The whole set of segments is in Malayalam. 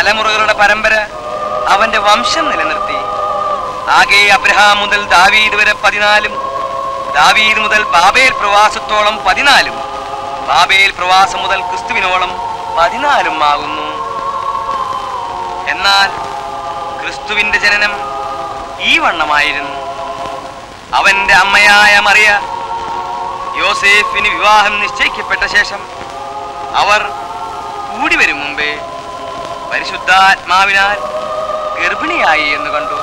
തലമുറകളുടെ പരമ്പര അവന്റെ വംശം നിലനിർത്തി ആകെ അബ്രഹാം മുതൽ ദാവീദ് വരെ പതിനാലും ദാവീദ് മുതൽ ബാബേൽ പ്രവാസത്തോളം പതിനാലും ബാബേൽ പ്രവാസം മുതൽ ക്രിസ്തുവിനോളം പതിനാലും ആകുന്നു എന്നാൽ ക്രിസ്തുവിന്റെ ജനനം ഈ വണ്ണമായിരുന്നു അവന്റെ അമ്മയായ മറിയ യോസേഫിന് വിവാഹം നിശ്ചയിക്കപ്പെട്ട ശേഷം അവർ കൂടി വരും മുമ്പേ പരിശുദ്ധാത്മാവിനാൽ ഗർഭിണിയായി എന്ന് കണ്ടു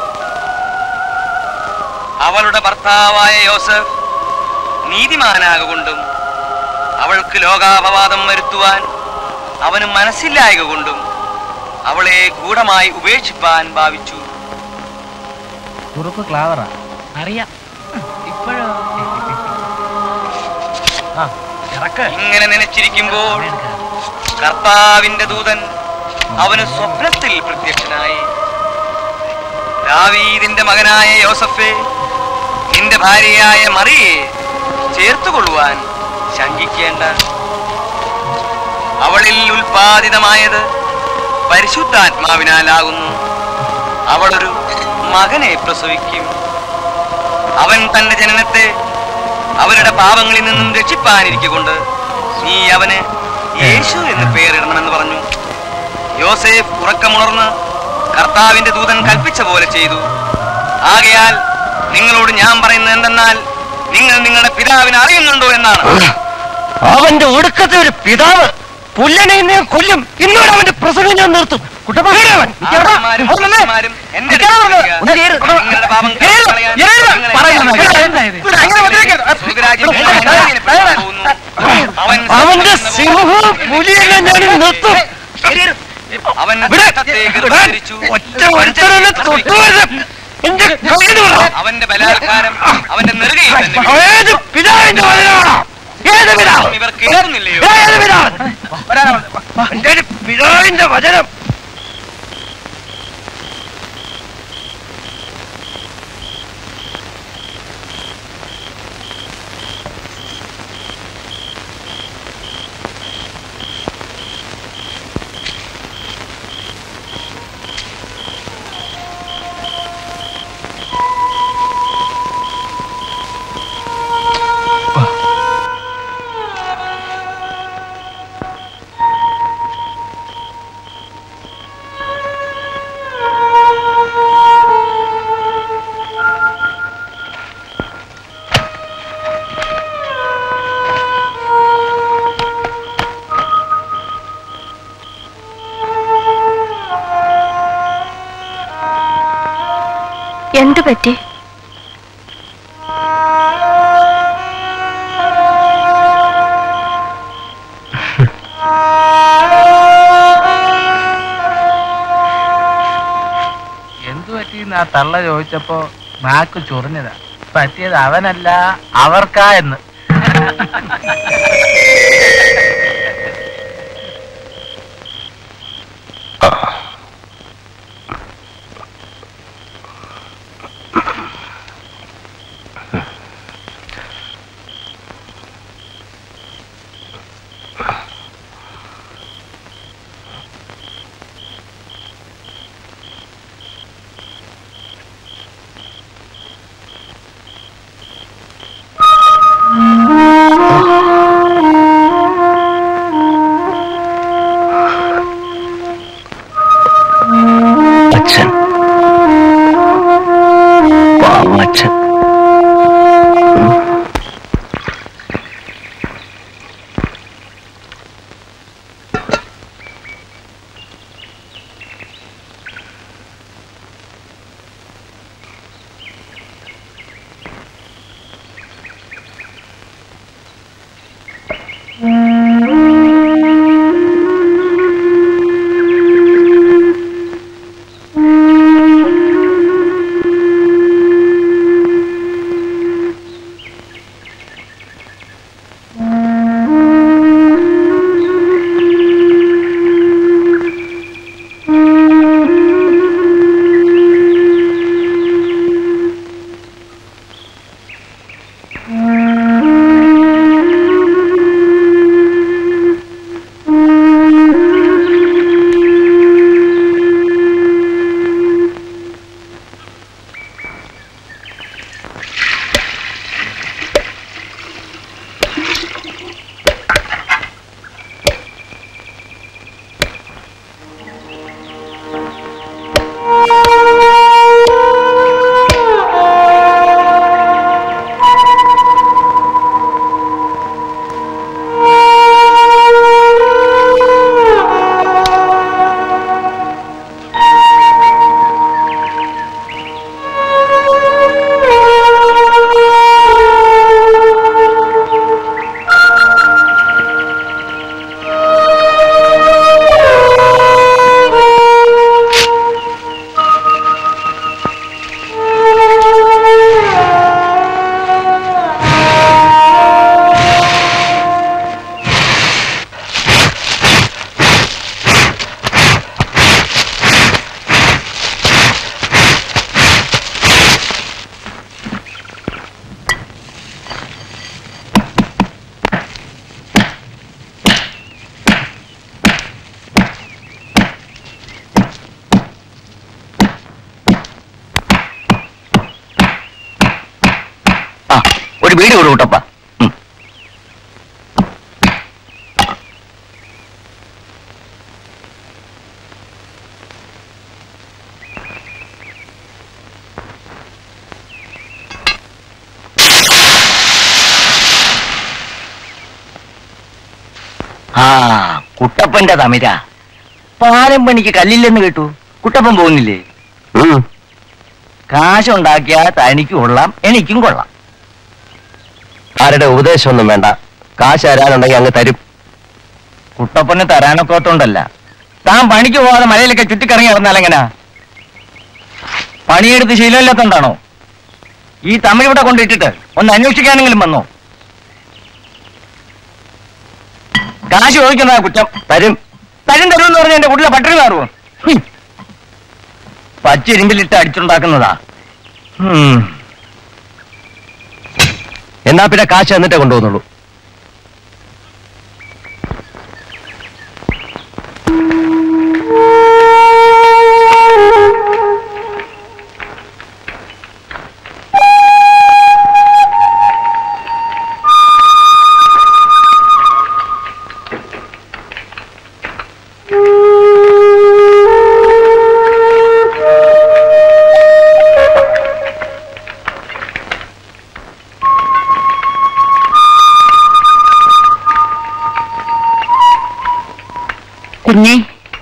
അവളുടെ ഭർത്താവായ യോസഫ് നീതിമാനാകൊണ്ടും അവൾക്ക് ലോകാപവാദം വരുത്തുവാൻ അവന് മനസ്സില്ലായക കൊണ്ടും അവളെ ഗൂഢമായി ഉപേക്ഷിപ്പാൻ ഭാവിച്ചു കുറുപ്പ് ക്ലാവറാ അറിയാം ഇപ്പോഴോ ആ ഇറക്ക് ഇങ്ങനെ നനച്ചിരിക്കുമ്പോൾ കർത്താവിന്റെ ദൂതൻ അവന് സ്വപ്നത്തിൽ പ്രത്യക്ഷനായി ദാവീദിന്റെ മകനായ യോസഫെ നിന്റെ ഭാര്യയായ മറിയെ ചേർത്തുകൊള്ളുവാൻ ശങ്കിക്കേണ്ട അവളിൽ ഉൽപാദിതമായത് പരിശുദ്ധാത്മാവിനാലാകുന്നു അവളൊരു മകനെ പ്രസവിക്കും അവൻ തന്റെ ജനനത്തെ അവരുടെ പാപങ്ങളിൽ നിന്നും രക്ഷിപ്പാനിരിക്കൊണ്ട് നീ അവന് യേശു എന്ന് പേരിടണമെന്ന് പറഞ്ഞു യോസേഫ് ഉറക്കമുണർന്ന് കർത്താവിന്റെ ദൂതൻ കൽപ്പിച്ച പോലെ ചെയ്തു ആകയാൽ നിങ്ങളോട് ഞാൻ പറയുന്നത് എന്തെന്നാൽ നിങ്ങൾ നിങ്ങളുടെ പിതാവിനെ അറിയുന്നുണ്ടോ എന്നാണ് അവന്റെ ഒടുക്കത്തെ ഒരു പിതാവ് പുല്ലനെ ഇന്ന് ഞാൻ കൊല്ലും ഇന്നോട് അവന്റെ പ്രസംഗം ഞാൻ നിർത്തും കുട്ടപ്പകരവൻ ആത്മാരും പുരുഷന്മാരും എന്റെ അടുത്ത് വരിക. നിങ്ങളുടെ പാപം കളയാൻ നിങ്ങളെ സ്വർഗ്ഗരാജ്യം പോകുന്നു. അവൻ അവന്റെ സിംഹവും പുലിയെല്ലാം ഞാൻ നിർത്തും അവൻ ഇവിടെ, രക്തത്തെ ഇവിടെ, ഗർഭധരിച്ചു. ഒറ്റ ഒരുത്തനെ തൊട്ടുവരും എന്റെ കയ്യിൽ വിടാം അവന്റെ ബലാത്കാരം അവന്റെ നെറുകയിൽ തന്നെ വീണു. ഏത് പിതാവിന്റെ വചനമാണോ ഏത് പിതാവ് ഇവർ കേൾക്കുന്നില്ലയോ ഏത് പിതാവ് എന്റെ ഒരു പിതാവിന്റെ വചനം എന്തു പറ്റി എന്തു പറ്റിന്ന് ആ തള്ള ചോദിച്ചപ്പോ നാക്ക് ചൊറിഞ്ഞതാ പറ്റിയത് അവനല്ല അവർക്കാ എന്ന് ആ ഒരു വീട് കൊടു കൂട്ടപ്പ ഉം. ആ കുട്ടപ്പന്റെ തമിര പാലം പണിക്ക് കല്ലില്ലെന്ന് കേട്ടു കുട്ടപ്പൻ പോകുന്നില്ലേ കാശുണ്ടാക്കിയാ തനിക്ക് കൊള്ളാം എനിക്കും കൊള്ളാം ആരുടെ ഉപദേശമൊന്നും വേണ്ട കാശ് തരാനുണ്ടെങ്കിൽ അങ്ങ് തരും കുട്ടപ്പന് തരാനൊക്കത്തോണ്ടല്ല താൻ പണിക്ക് പോവാതെ മലയിലൊക്കെ ചുറ്റിക്കറങ്ങി ഇറന്നാലെങ്ങനാ പണിയെടുത്ത് ശീലമില്ലാത്തോണ്ടാണോ ഈ തമിഴ് ഇവിടെ കൊണ്ടിട്ടിട്ട് ഒന്ന് അന്വേഷിക്കാനെങ്കിലും വന്നോ കാശ് ചോദിക്കുന്നതാ കുറ്റം തരും തരും തരും എന്ന് പറഞ്ഞ എന്റെ കുട്ടിലെ പട്ടിണി മാറുമോ ഹും. പച്ചിരുമ്പിലിട്ട് അടിച്ചുണ്ടാക്കുന്നതാ ഉം. എന്നാ പിന്നെ കാശ് എന്നിട്ടേ കൊണ്ടുപോകുന്നുള്ളൂ കുഞ്ഞെ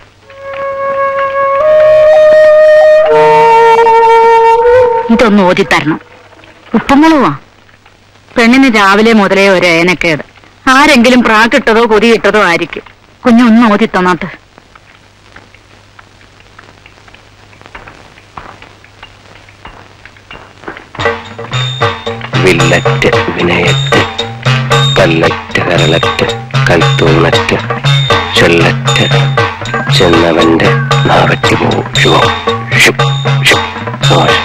ഇതൊന്ന് ഓതിത്തരണം ഉപ്പുമുളവാ പെണ്ണിന് രാവിലെ മുതലേ ഒരു ഏനക്കേട് ആരെങ്കിലും പ്രാക്കിട്ടതോ കൊതിയിട്ടതോ ആയിരിക്കും കുഞ്ഞൊന്ന് ഓതിത്തന്നാട്ട് വില്ലറ്റ് വിനയറ്റ് കല്ലറ്റ് കരളറ്റ് കൽത്തൂണറ്റ് ചൊല്ലറ്റ് ചെന്നവന്റെ നാവറ്റ് പോവും ശുഭം ശുഭ ശുഭ ദോഷം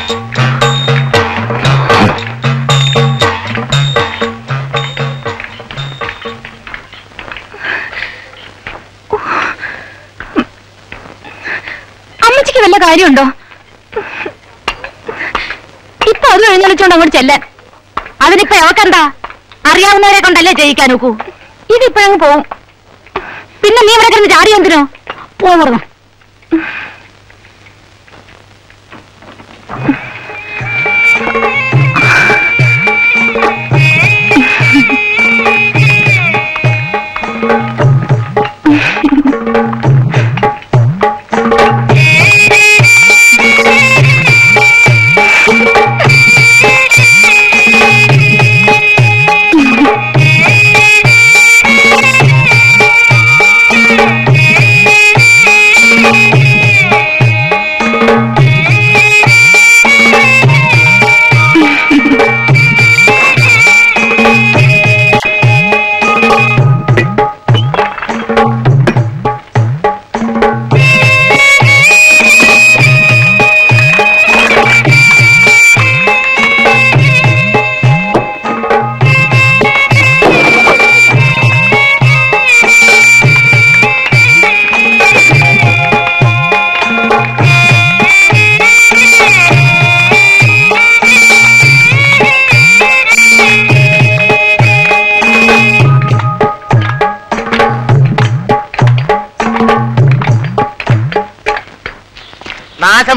അമ്മച്ചിക്ക് വല്ല കാര്യമുണ്ടോ ഇപ്പൊ അത് എഴുന്നള്ളിച്ചോണ്ട് അങ്ങോട്ട് ചെല്ലാൻ അതിനിപ്പോ എവക്കെന്താ അറിയാവുന്നവരെ കൊണ്ടല്ലേ ജയിക്കാൻ നോക്കൂ ഇതിപ്പോഴങ്ങ് പോവും പിന്നെ നീ ഇവിടെ കിടന്ന് ചാടി എന്തിനോ പോന്നു Thank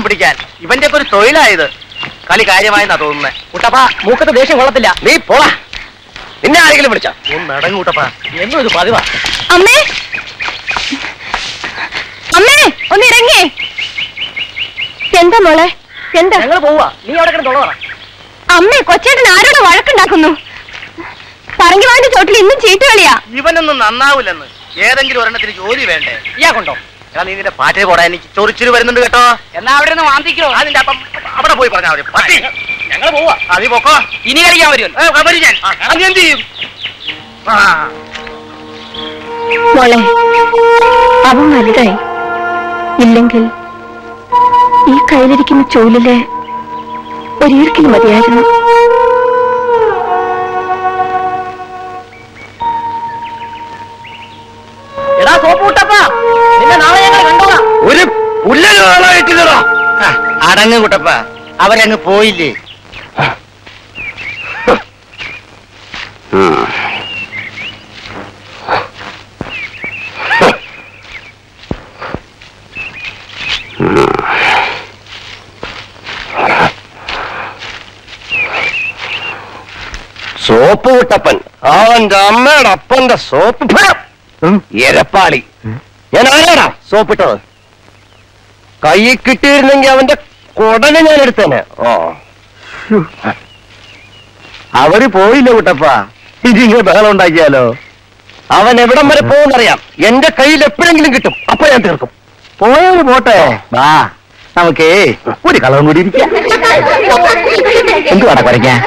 പിടിക്കാൻ ഇവന്റെ ഒക്കെ ഒരു തൊഴിലായത് കളി കാര്യമായെന്നാ തോന്നുന്നത് കുട്ടപ്പ മൂക്കത്ത് ദേഷ്യം കൊള്ളത്തില്ല നീ പോളാ നിന്നെ ആരെങ്കിലും വിളിച്ച ഒന്ന് അടങ്ങ് കുട്ടപ്പ എന്നും ഇത് പതിവാ അമ്മേ അമ്മേ ഒന്ന് ഇറങ്ങിയേ എന്താ മോളെ എന്താ ഞങ്ങൾ പോവാ നീ അവിടെ കിടന്നുള്ളതാ അമ്മേ കൊച്ചേട്ടൻ ആരോട് വഴക്കുണ്ടാക്കുന്നു പറങ്കി വാണ്ടി ചോട്ടിൽ ഇന്നും ചീട്ട് കളിയാ ഇവനൊന്നും നന്നാവില്ലെന്ന് ഏതെങ്കിലും ഒരെണ്ണത്തിന് ജോലി വേണ്ടേ ഇയാ കൊണ്ടോ എടാ നീ നിന്റെ പാറ്റേ പോടാ എനിക്ക് ചൊറിച്ചിരി വരുന്നുണ്ട് കേട്ടോ എന്നാ അവിടെ നിന്ന് വാന്തിക്കോ അതിന്റെ അപ്പം അവിടെ പോയി പറഞ്ഞാൽ മതി പട്ടി ഞങ്ങൾ പോവാ ആ, നീ പൊക്കോ ഇനി കളിക്കാൻ വരുമല്ലോ ഏ, വരും ഞാൻ ആ, നീ എന്ത് ചെയ്യും ആ മോളെ അവൻ വലുതായി ഇല്ലെങ്കിൽ ഈ കയ്യിലിരിക്കുന്ന ചൂലില് ഒരീർക്കിൽ മതിയായിരുന്നു എടാ സോപ്പൂട്ടപ്പാ നിന്നെ നാളെ ഞങ്ങൾ കണ്ടോളാം ഒരു പുല്ലനാളായിട്ടില്ലടാ അടങ്ങ് കുട്ടപ്പ അവരങ്ങ് പോയില്ലേ സോപ്പ് വിട്ടപ്പൻ അവന്റെ അമ്മയുടെ അപ്പന്റെ സോപ്പ് ഫലം. ഉം, എരപ്പാളി ഞാൻ ആരാടാ സോപ്പിട്ടത് കയ്യിൽ കിട്ടിയിരുന്നെങ്കിൽ അവന്റെ കൊടനെ ഞാൻ എടുത്തേനെ ഓ അവര് പോയില്ല കുട്ടപ്പ ഇനി ഇങ്ങനെ ബഹളം ഉണ്ടാക്കിയാലോ അവൻ എവിടം വരെ പോകുന്നറിയാം എന്റെ കയ്യിൽ എപ്പോഴെങ്കിലും കിട്ടും അപ്പൊ ഞാൻ തീർക്കും പോയവര് പോട്ടെ വാ നമുക്കേ ഒരു കളവും കൂടി ഇരിക്കാം എന്തുവാടാ കുറയ്ക്കാൻ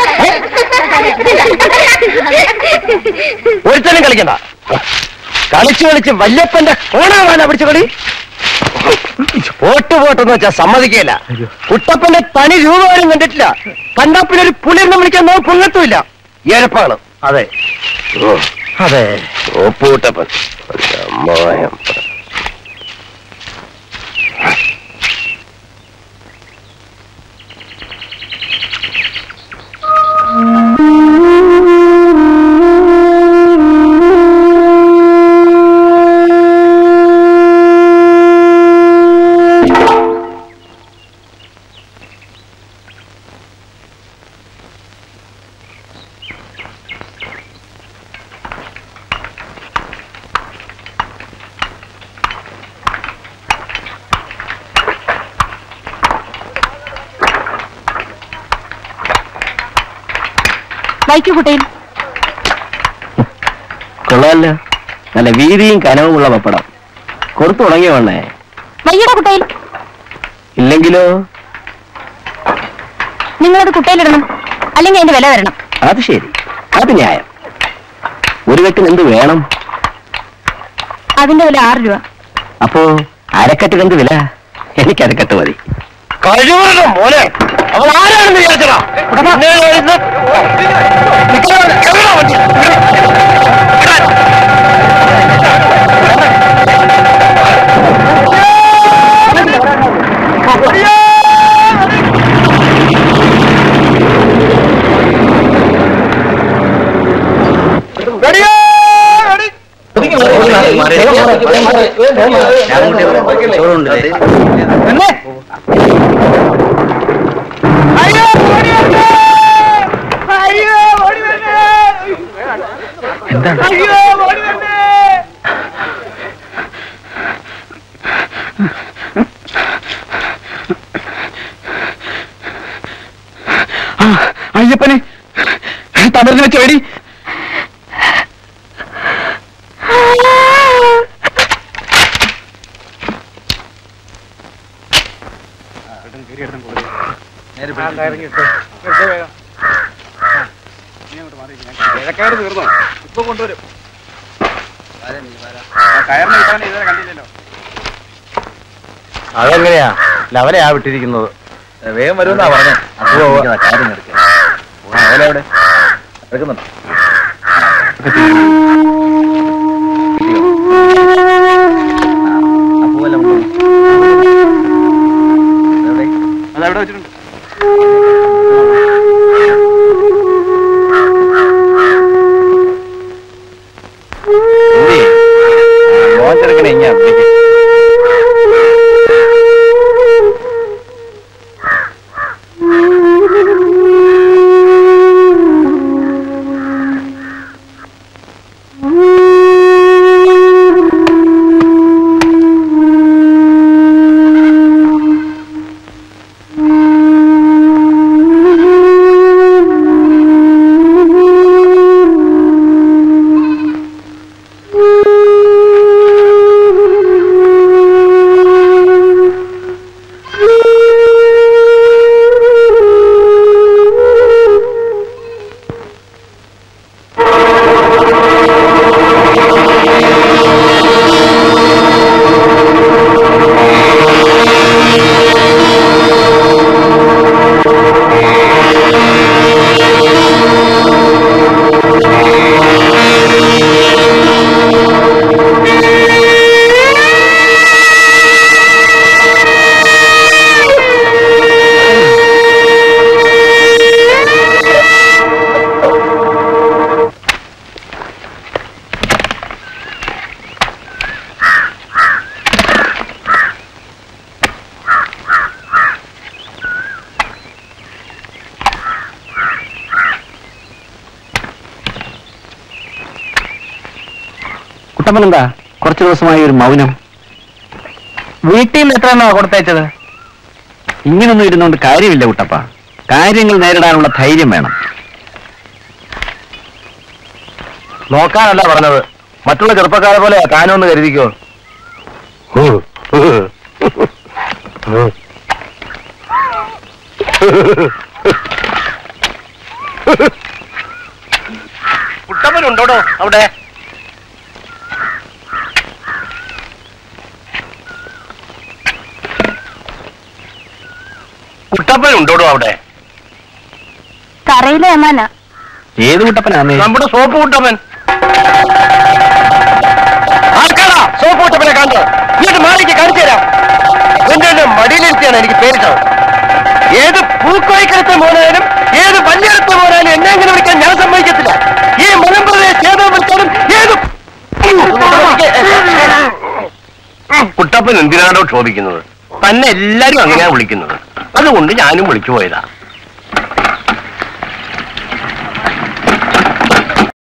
ഒരുത്തനും കളിക്കണ്ട കളിച്ചു കളിച്ച് വല്യപ്പന്റെ കോണാവാന പിടിച്ച കളി പോട്ട് പോട്ടെന്ന് വെച്ചാ സമ്മതിക്കില്ല കുട്ടപ്പന്റെ തനി രൂപ പോലും കണ്ടിട്ടില്ല കണ്ടപ്പിന് ഒരു പുലിർന്ന് വിളിക്കാൻ നമുക്ക് പൊങ്ങത്തുമില്ല ഏഴപ്പാണ് അതെ അതെ ഓപ്പൂട്ടപ്പൻ മോയം വൈക്കു കുട്ടയിൽ കൊള്ളാമല്ലോ നല്ല വീതിയും കനവുമുള്ള പപ്പടം കൊടുത്തു തുടങ്ങിയ വേണേ വയ്യട കുട്ടയിൽ ഇല്ലെങ്കിലോ നിങ്ങളത് കുട്ടയിലിടണം അല്ലെങ്കിൽ അതിന്റെ വില തരണം അത് ശരി അത് ന്യായം ഒരു കെട്ടിന് എന്ത് വേണം അതിന്റെ വില ആറ് രൂപ അപ്പോ അരക്കെട്ടിന് എന്ത് വില എനിക്ക് അരക്കെട്ട് മതി കഴിവറ മോനെ അവൾ ആരാണെന്ന് വിചാരിച്ചടാ പിന്നെ ഇത് നിൽക്കാതെ എവിടെയാ വണ്ടി? അയ്യപ്പനെ തമറിന് വെച്ച വെടി അതെങ്ങനെയാ ലവനെയാ വിട്ടിരിക്കുന്നത് വേഗം വരുമെന്നാ പറഞ്ഞേ കാര്യം എവിടെ എടുക്കുന്നുണ്ടോ അതെവിടെ വെച്ചിട്ടുണ്ട് മോൻ ചെറുക്കനെ ഇങ്ങനെ വിളിക്ക്. കുട്ടപ്പൻ എന്താ കുറച്ചു ദിവസമായി ഒരു മൗനം വീട്ടിൽ നിന്ന് എത്ര എണ്ണോ കൊടുത്തയച്ചത് ഇങ്ങനൊന്നും ഇരുന്നുകൊണ്ട് കാര്യമില്ല കുട്ടപ്പ കാര്യങ്ങൾ നേരിടാനുള്ള ധൈര്യം വേണം നോക്കാനല്ല പറഞ്ഞത് മറ്റുള്ള ചെറുപ്പക്കാരെ പോലെ താനൊന്ന് കരുതിക്കോ കുട്ടപ്പനുണ്ടോടോ അവിടെ കുട്ടപ്പൻ ഉണ്ടോടോ അവിടെ തറയിലെ ഏമാന ഏത് കുട്ടപ്പനാണ് നമ്മുടെ സോപ്പ് കുട്ടപ്പൻ ആർക്കാടാ സോപ്പ് കുട്ടപ്പനെ കാണുന്നത് ഇങ്ങോട്ട് മാറിക്ക് കാണിച്ചു തരാം എന്റെ എന്റെ മടിയിലിരുത്തിയാണ് എനിക്ക് പേരിട്ടത് ഏത് പൂക്കോയിക്കടുത്ത മോനായാലും ഏത് വല്യടുത്ത മോനായാലും എന്നെ അങ്ങനെ വിളിക്കാൻ ഞാൻ സമ്മതിക്കത്തില്ല ഈ മലമ്പ്രദേശ ചേതം വിളിച്ചാലും ഏത് കുട്ടപ്പൻ എന്തിനാണോ ചോദിക്കുന്നത് തന്നെ എല്ലാരും അങ്ങനെയാ വിളിക്കുന്നത് അതുകൊണ്ട് ഞാനും വിളിച്ചു പോയതാ